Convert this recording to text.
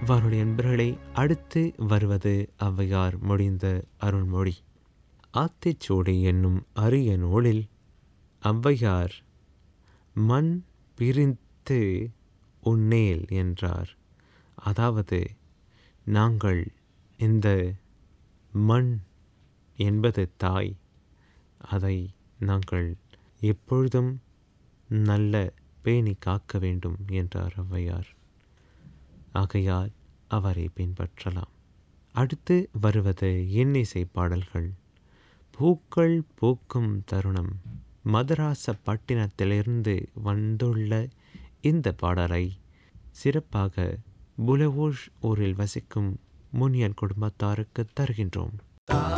வானொலி அன்பர்களே அடுத்து வருவது ஔவையார் மொழிந்த அருள்மொழி ஆத்திச்சூடி என்னும் அரிய நூலில் ஔவையார் மண் பிரித்து உன்னேல் என்றார் அதாவது நாங்கள் இந்த மண் என்பது தாய் அதை நாங்கள் எப்பொழுதும் நல்ல பேணி காக்க வேண்டும் என்றார் ஔவையார் ஆகையால் அவரை பின்பற்றலாம் அடுத்து வருவது இன்னிசை பாடல்கள் பூக்கள் பூக்கும் தருணம் மதராச பட்டினத்திலிருந்து வந்துள்ள இந்த பாடலை சிறப்பாக புலவோஷ் ஊரில் வசிக்கும் முனியன் குடும்பத்தாருக்கு தருகின்றோம்